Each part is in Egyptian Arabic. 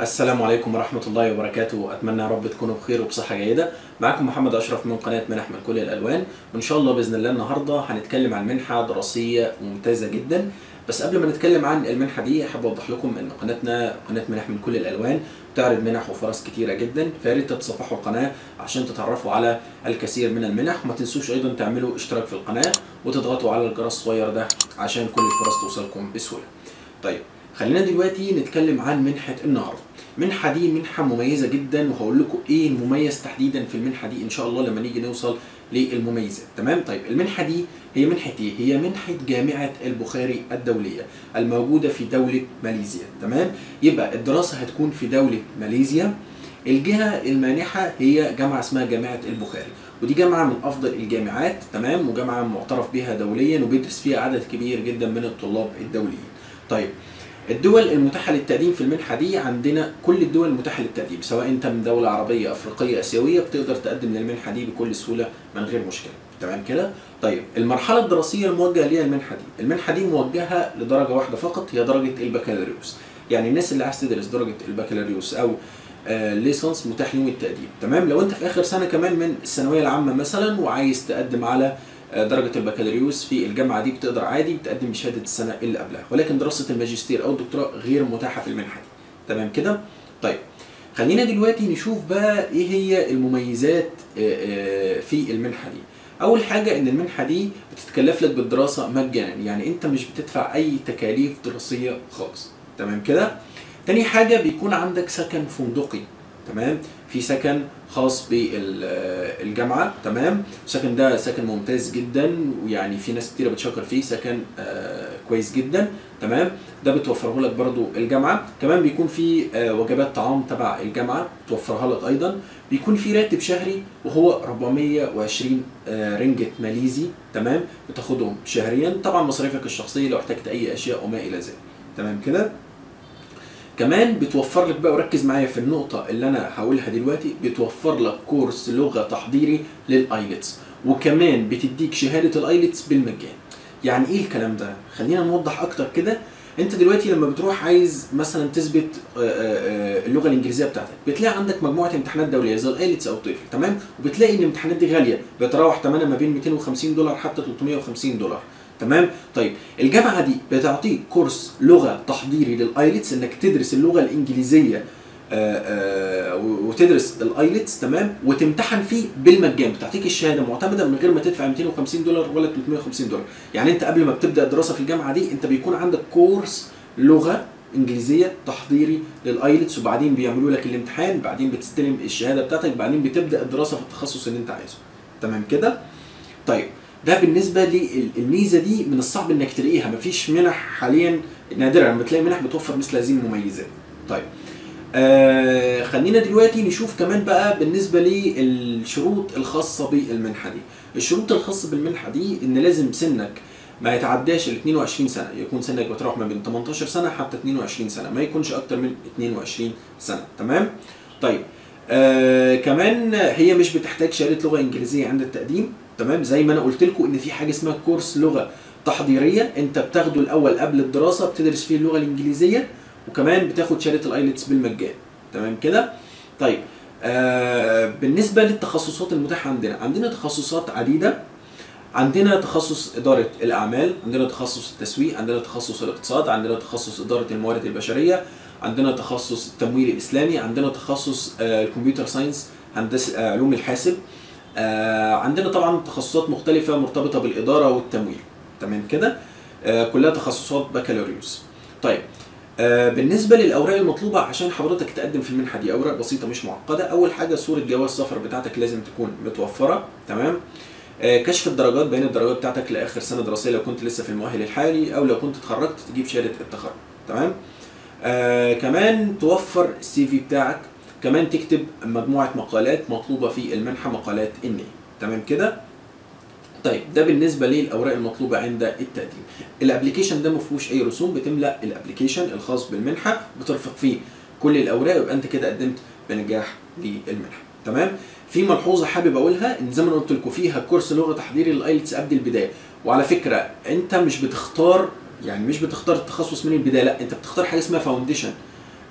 السلام عليكم ورحمة الله وبركاته أتمنى يا رب تكونوا بخير وبصحة جيدة معكم محمد أشرف من قناة منح من كل الألوان وإن شاء الله بإذن الله النهاردة هنتكلم عن منحة دراسية ممتازة جدا بس قبل ما نتكلم عن المنحة دي أحب أوضح لكم إن قناتنا قناة منح من كل الألوان بتعرض منح وفرص كتيرة جدا فيا ريت تتصفحوا القناة عشان تتعرفوا على الكثير من المنح وما تنسوش أيضا تعملوا اشتراك في القناة وتضغطوا على الجرس الصغير ده عشان كل الفرص توصلكم بسهولة طيب خلينا دلوقتي نتكلم عن منحة النهارده المنحة دي منحة مميزة جدا وهقول لكم ايه المميز تحديدا في المنحة دي ان شاء الله لما نيجي نوصل للمميزات تمام طيب المنحة دي هي منحة ايه هي منحة جامعة البخاري الدولية الموجودة في دولة ماليزيا تمام يبقى الدراسة هتكون في دولة ماليزيا الجهة المانحة هي جامعة اسمها جامعة البخاري ودي جامعة من أفضل الجامعات تمام وجامعة معترف بها دوليا وبيدرس فيها عدد كبير جدا من الطلاب الدوليين طيب الدول المتاحة للتقديم في المنحة دي عندنا كل الدول المتاحة للتقديم سواء انت من دولة عربية افريقية اسيوية بتقدر تقدم للمنحة دي بكل سهولة من غير مشكلة تمام كده طيب المرحلة الدراسية الموجهة ليها المنحة دي المنحة دي موجهة لدرجة واحدة فقط هي درجة البكالوريوس يعني الناس اللي عايز تدرس درجة البكالوريوس او آه ليسانس متاح لهم التقديم تمام لو انت في اخر سنة كمان من الثانوية العامة مثلا وعايز تقدم على درجة البكالوريوس في الجامعة دي بتقدر عادي بتقدم بشهادة السنة اللي قبلها ولكن دراسة الماجستير أو الدكتوراه غير متاحة في المنحة دي تمام كده؟ طيب خلينا دلوقتي نشوف بقى إيه هي المميزات في المنحة دي أول حاجة إن المنحة دي بتتكلف لك بالدراسة مجانا يعني أنت مش بتدفع أي تكاليف دراسية خالص تمام كده؟ تاني حاجة بيكون عندك سكن فندقي تمام في سكن خاص بالجامعه تمام السكن ده سكن ممتاز جدا ويعني في ناس كتيره بتشكر فيه سكن آه كويس جدا تمام ده بتوفره لك برضو الجامعه كمان بيكون في آه وجبات طعام تبع الجامعه بتوفرها لك ايضا بيكون في راتب شهري وهو 420 آه رنجة ماليزي تمام بتاخدهم شهريا طبعا مصاريفك الشخصيه لو احتجت اي اشياء وما الى ذلك تمام كده كمان بتوفر لك بقى وركز معايا في النقطة اللي أنا هقولها دلوقتي بتوفر لك كورس لغة تحضيري للآيلتس وكمان بتديك شهادة الآيلتس بالمجان يعني إيه الكلام ده؟ خلينا نوضح أكتر كده أنت دلوقتي لما بتروح عايز مثلا تثبت اللغة الإنجليزية بتاعتك بتلاقي عندك مجموعة امتحانات دولية زي الآيلتس أو تويفل تمام؟ وبتلاقي إن الامتحانات دي غالية بتتراوح ثمنها ما بين 250 دولار حتى 350 دولار تمام طيب الجامعه دي بتعطيك كورس لغه تحضيري للايلتس انك تدرس اللغه الانجليزيه آآ آآ وتدرس الايلتس تمام وتمتحن فيه بالمجان بتعطيك الشهاده معتمده من غير ما تدفع 250 دولار ولا 350 دولار يعني انت قبل ما بتبدا الدراسه في الجامعه دي انت بيكون عندك كورس لغه انجليزيه تحضيري للايلتس وبعدين بيعملوا لك الامتحان بعدين بتستلم الشهاده بتاعتك بعدين بتبدا الدراسه في التخصص اللي انت عايزه تمام كده طيب ده بالنسبه للميزه دي من الصعب انك تلاقيها مفيش منح حاليا نادرا لما تلاقي منح بتوفر مثل هذه المميزات طيب آه خلينا دلوقتي نشوف كمان بقى بالنسبه للشروط الخاصه بالمنحه دي الشروط الخاصه بالمنحه دي ان لازم سنك ما يتعداش ال 22 سنه يكون سنك بتروح ما بين 18 سنه حتى 22 سنه ما يكونش اكتر من 22 سنه تمام طيب آه كمان هي مش بتحتاج شهاده لغه انجليزيه عند التقديم تمام زي ما انا قلت لكم ان في حاجه اسمها كورس لغه تحضيريه انت بتاخده الاول قبل الدراسه بتدرس فيه اللغه الانجليزيه وكمان بتاخد شهاده الايلتس بالمجان تمام كده طيب آه بالنسبه للتخصصات المتاحه عندنا عندنا تخصصات عديده عندنا تخصص إدارة الأعمال، عندنا تخصص التسويق، عندنا تخصص الاقتصاد، عندنا تخصص إدارة الموارد البشرية، عندنا تخصص التمويل الإسلامي، عندنا تخصص آه الكمبيوتر ساينس، هندسة آه علوم الحاسب، آه عندنا طبعا تخصصات مختلفة مرتبطة بالإدارة والتمويل تمام كده آه كلها تخصصات بكالوريوس طيب آه بالنسبة للأوراق المطلوبة عشان حضرتك تقدم في المنحة دي أوراق بسيطة مش معقدة أول حاجة صورة جواز سفر بتاعتك لازم تكون متوفرة تمام آه كشف الدرجات بين الدرجات بتاعتك لآخر سنة دراسية لو كنت لسه في المؤهل الحالي أو لو كنت اتخرجت تجيب شهادة التخرج تمام آه كمان توفر السي في بتاعك كمان تكتب مجموعة مقالات مطلوبة في المنحة مقالات النية تمام كده طيب ده بالنسبة للأوراق المطلوبة عند التقديم الابلكيشن ده ما فيهوش أي رسوم بتملأ الابلكيشن الخاص بالمنحة بترفق فيه كل الأوراق يبقى أنت كده قدمت بنجاح للمنحة تمام في ملحوظة حابب أقولها إن زي ما قلت لكم فيها كورس لغة تحضيري للآيلتس قبل البداية وعلى فكرة أنت مش بتختار يعني مش بتختار التخصص من البداية لا أنت بتختار حاجة اسمها فاونديشن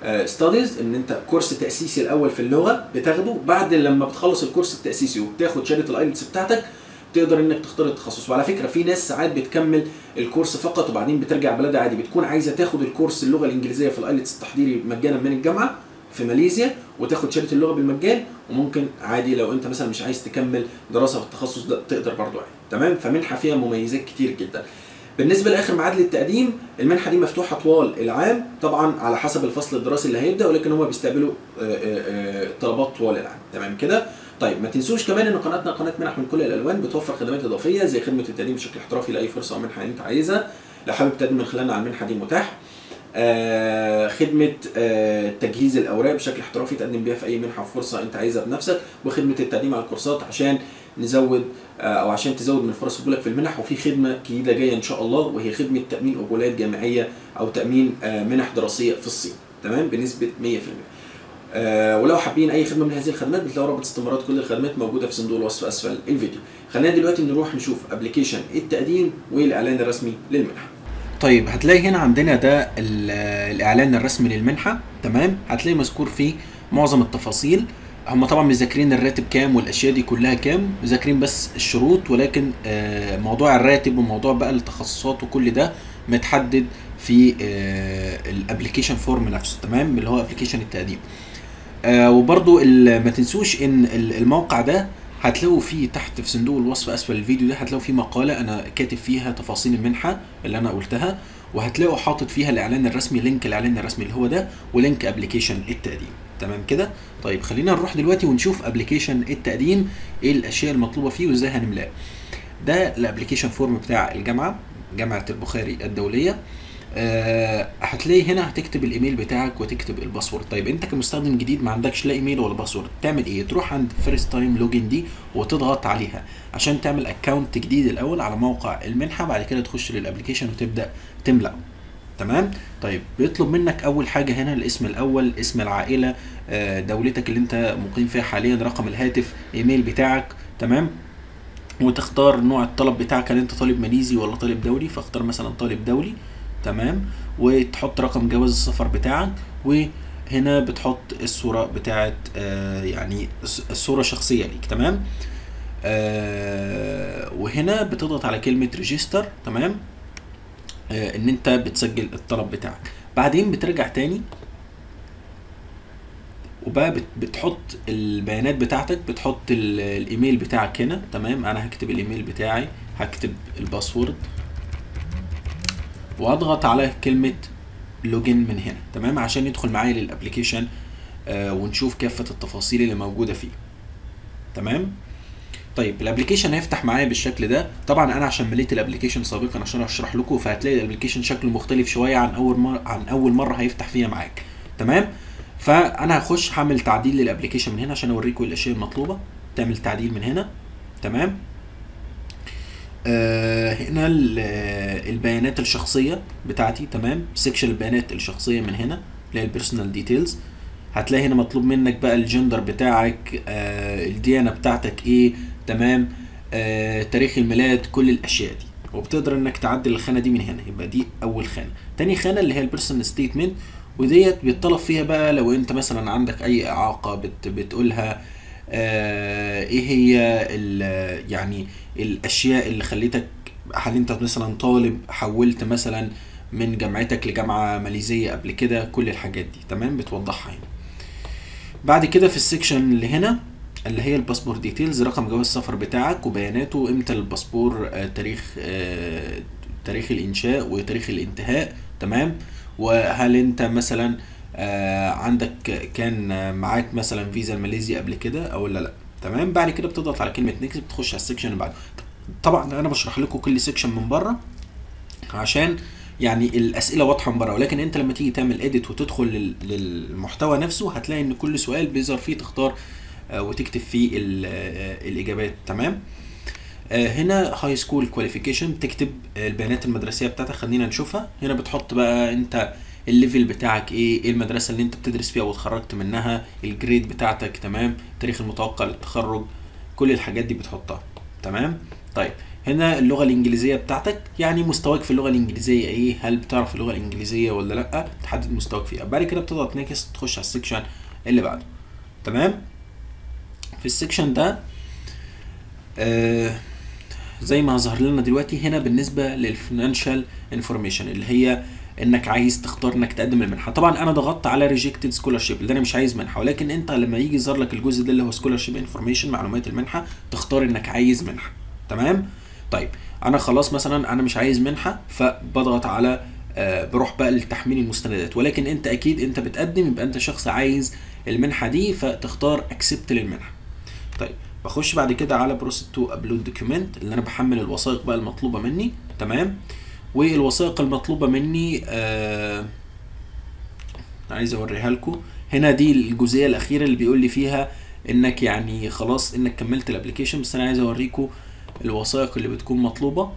ستاديز ان انت كورس تاسيسي الاول في اللغه بتاخده بعد لما بتخلص الكورس التاسيسي وبتاخد شهاده الايلتس بتاعتك تقدر انك تختار التخصص وعلى فكره في ناس ساعات بتكمل الكورس فقط وبعدين بترجع بلدها عادي بتكون عايزه تاخد الكورس اللغه الانجليزيه في الايلتس التحضيري مجانا من الجامعه في ماليزيا وتاخد شهاده اللغه بالمجان وممكن عادي لو انت مثلا مش عايز تكمل دراسه في التخصص ده تقدر برضو عادي تمام فمنحه فيها مميزات كتير جدا بالنسبه لاخر ميعاد للتقديم المنحه دي مفتوحه طوال العام طبعا على حسب الفصل الدراسي اللي هيبدا ولكن هم بيستقبلوا آه، آه، آه، طلبات طوال العام تمام كده طيب ما تنسوش كمان ان قناتنا قناه منح من كل الالوان بتوفر خدمات اضافيه زي خدمه التقديم بشكل احترافي لاي فرصه او منحه انت عايزها لو حابب تقدم من خلالنا على المنحه دي متاح آه، خدمه آه، تجهيز الاوراق بشكل احترافي تقدم بيها في اي منحه وفرصه انت عايزها بنفسك وخدمه التقديم على الكورسات عشان نزود آه، او عشان تزود من فرص قبولك في المنح وفي خدمه جديده جايه ان شاء الله وهي خدمه تامين قبولات جامعيه او تامين آه، منح دراسيه في الصين تمام بنسبه 100% آه ولو حابين اي خدمه من هذه الخدمات بتلاقوا رابط استمارات كل الخدمات موجوده في صندوق الوصف اسفل الفيديو خلينا دلوقتي نروح نشوف ابلكيشن التقديم والاعلان الرسمي للمنحه طيب هتلاقي هنا عندنا ده ال- الاعلان الرسمي للمنحه تمام هتلاقي مذكور فيه معظم التفاصيل هم طبعا مذاكرين الراتب كام والاشياء دي كلها كام مذاكرين بس الشروط ولكن آه، موضوع الراتب وموضوع بقى التخصصات وكل ده متحدد في الابلكيشن فورم نفسه تمام اللي هو ابلكيشن التقديم آه وبرضو ال- ما تنسوش ان ال- الموقع ده هتلاقوا فيه تحت في صندوق الوصف اسفل الفيديو ده هتلاقوا فيه مقاله انا كاتب فيها تفاصيل المنحه اللي انا قلتها وهتلاقوا حاطط فيها الاعلان الرسمي لينك الاعلان الرسمي اللي هو ده ولينك ابلكيشن التقديم تمام كده طيب خلينا نروح دلوقتي ونشوف ابلكيشن التقديم ايه الاشياء المطلوبه فيه وازاي هنملاه ده الابلكيشن فورم بتاع الجامعه جامعه البخاري الدوليه آه، هتلاقي هنا هتكتب الايميل بتاعك وتكتب الباسورد طيب انت كمستخدم جديد ما عندكش لا ايميل ولا باسورد تعمل ايه تروح عند فيرست تايم لوجن دي وتضغط عليها عشان تعمل اكونت جديد الاول على موقع المنحه بعد كده تخش للابلكيشن وتبدا تملأ تمام طيب بيطلب منك اول حاجه هنا الاسم الاول اسم العائله آه، دولتك اللي انت مقيم فيها حاليا رقم الهاتف ايميل بتاعك تمام وتختار نوع الطلب بتاعك هل انت طالب ماليزي ولا طالب دولي فاختار مثلا طالب دولي تمام وتحط رقم جواز السفر بتاعك وهنا بتحط الصورة بتاعت آه يعني الص- الصورة شخصية ليك تمام آه وهنا بتضغط على كلمة ريجستر تمام آه ان انت بتسجل الطلب بتاعك بعدين بترجع تاني وبقى بت- بتحط البيانات بتاعتك بتحط ال- الايميل بتاعك هنا تمام انا هكتب الايميل بتاعي هكتب الباسورد واضغط على كلمة لوجن من هنا تمام عشان يدخل معايا للابليكيشن آه ونشوف كافة التفاصيل اللي موجودة فيه تمام طيب الابلكيشن هيفتح معايا بالشكل ده طبعا انا عشان مليت الابلكيشن سابقا عشان اشرح لكم فهتلاقي الابلكيشن شكله مختلف شويه عن اول مره عن اول مره هيفتح فيها معاك تمام فانا هخش هعمل تعديل للابلكيشن من هنا عشان اوريكم الاشياء المطلوبه تعمل تعديل من هنا تمام آه هنا ال- آه، البيانات الشخصيه بتاعتي تمام سيكشن البيانات الشخصيه من هنا اللي هي البيرسونال ديتيلز هتلاقي هنا مطلوب منك بقى الجندر بتاعك آه الديانه بتاعتك ايه تمام آه تاريخ الميلاد كل الاشياء دي وبتقدر انك تعدل الخانه دي من هنا يبقى دي اول خانه تاني خانه اللي هي البيرسونال ستيتمنت وديت بيتطلب فيها بقى لو انت مثلا عندك اي اعاقه بت بتقولها آه ايه هي ال- يعني الاشياء اللي خليتك هل انت مثلا طالب حولت مثلا من جامعتك لجامعه ماليزيه قبل كده كل الحاجات دي تمام بتوضحها هنا بعد كده في السكشن اللي هنا اللي هي الباسبور ديتيلز رقم جواز السفر بتاعك وبياناته امتى الباسبور آه تاريخ آه تاريخ الانشاء وتاريخ الانتهاء تمام وهل انت مثلا آه عندك كان آه، معاك مثلا فيزا ماليزيا قبل كده او لا لا تمام بعد كده بتضغط على كلمه نيكست بتخش على السكشن اللي بعده طبعا انا بشرح لكم كل سكشن من بره عشان يعني الاسئله واضحه من بره ولكن انت لما تيجي تعمل اديت وتدخل لل- للمحتوى نفسه هتلاقي ان كل سؤال بيظهر فيه تختار آه، وتكتب فيه ال- آه، الاجابات تمام آه، هنا هاي سكول كواليفيكيشن تكتب آه، البيانات المدرسيه بتاعتك خلينا نشوفها هنا بتحط بقى انت الليفل بتاعك ايه ايه المدرسه اللي انت بتدرس فيها واتخرجت منها الجريد بتاعتك تمام التاريخ المتوقع للتخرج كل الحاجات دي بتحطها تمام طيب هنا اللغه الانجليزيه بتاعتك يعني مستواك في اللغه الانجليزيه ايه هل بتعرف اللغه الانجليزيه ولا لا تحدد مستواك فيها بعد كده بتضغط نيكست تخش على السكشن اللي بعده تمام في السكشن ده آه زي ما ظهر لنا دلوقتي هنا بالنسبه للفينانشال انفورميشن اللي هي انك عايز تختار انك تقدم المنحه طبعا انا ضغطت على ريجكتد سكولارشيب اللي انا مش عايز منحه ولكن انت لما يجي يظهر لك الجزء ده اللي هو سكولارشيب انفورميشن معلومات المنحه تختار انك عايز منحه تمام طيب انا خلاص مثلا انا مش عايز منحه فبضغط على آه بروح بقى لتحميل المستندات ولكن انت اكيد انت بتقدم يبقى انت شخص عايز المنحه دي فتختار اكسبت للمنحه طيب بخش بعد كده على بروسيس تو ابلود دوكيومنت اللي انا بحمل الوثائق بقى المطلوبه مني تمام والوثائق المطلوبه مني آه عايز اوريها لكم هنا دي الجزئيه الاخيره اللي بيقول لي فيها انك يعني خلاص انك كملت الابلكيشن بس انا عايز اوريكم الوثائق اللي بتكون مطلوبه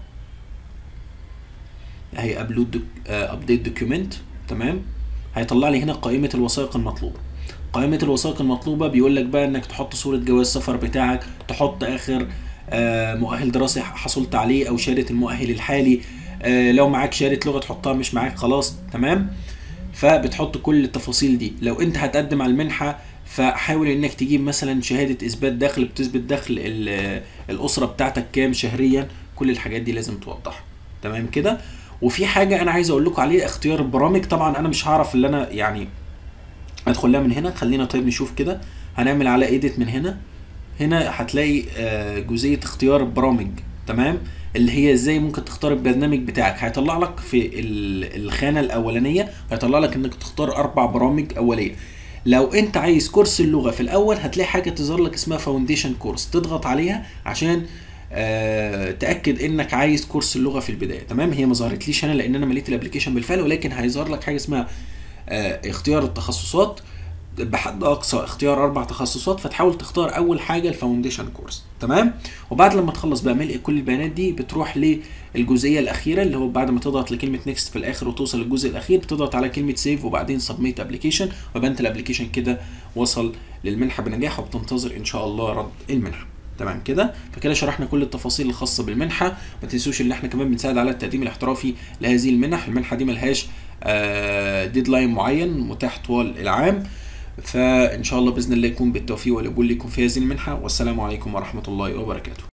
هي ابلود ابديت دوكيومنت تمام هيطلع لي هنا قائمه الوثائق المطلوبه قائمه الوثائق المطلوبه بيقول لك بقى انك تحط صوره جواز سفر بتاعك تحط اخر آه مؤهل دراسي حصلت عليه او شهاده المؤهل الحالي آه لو معاك شهاده لغه تحطها مش معاك خلاص تمام فبتحط كل التفاصيل دي لو انت هتقدم على المنحه فحاول انك تجيب مثلا شهاده اثبات دخل بتثبت دخل الاسره بتاعتك كام شهريا كل الحاجات دي لازم توضحها تمام كده وفي حاجه انا عايز اقول لكم عليها اختيار البرامج طبعا انا مش هعرف اللي انا يعني ادخل لها من هنا خلينا طيب نشوف كده هنعمل على ايديت من هنا هنا هتلاقي جزئيه اختيار البرامج تمام اللي هي ازاي ممكن تختار البرنامج بتاعك هيطلع لك في الخانه الاولانيه هيطلع لك انك تختار اربع برامج اوليه لو انت عايز كورس اللغه في الاول هتلاقي حاجه تظهر لك اسمها فاونديشن كورس تضغط عليها عشان آه تاكد انك عايز كورس اللغه في البدايه تمام هي ما ظهرتليش انا لان انا مليت الابلكيشن بالفعل ولكن هيظهر لك حاجه اسمها آه اختيار التخصصات بحد اقصى اختيار اربع تخصصات فتحاول تختار اول حاجه الفاونديشن كورس تمام وبعد لما تخلص بقى ملء كل البيانات دي بتروح للجزئيه الاخيره اللي هو بعد ما تضغط لكلمه نيكست في الاخر وتوصل للجزء الاخير بتضغط على كلمه سيف وبعدين سبميت ابلكيشن ويبقى انت الابلكيشن كده وصل للمنحه بنجاح وبتنتظر ان شاء الله رد المنحه تمام كده فكده شرحنا كل التفاصيل الخاصه بالمنحه ما تنسوش ان احنا كمان بنساعد على التقديم الاحترافي لهذه المنح المنحه دي ملهاش آه ديدلاين معين متاح طوال العام فان شاء الله باذن الله يكون بالتوفيق والقبول لكم في هذه المنحه والسلام عليكم ورحمه الله وبركاته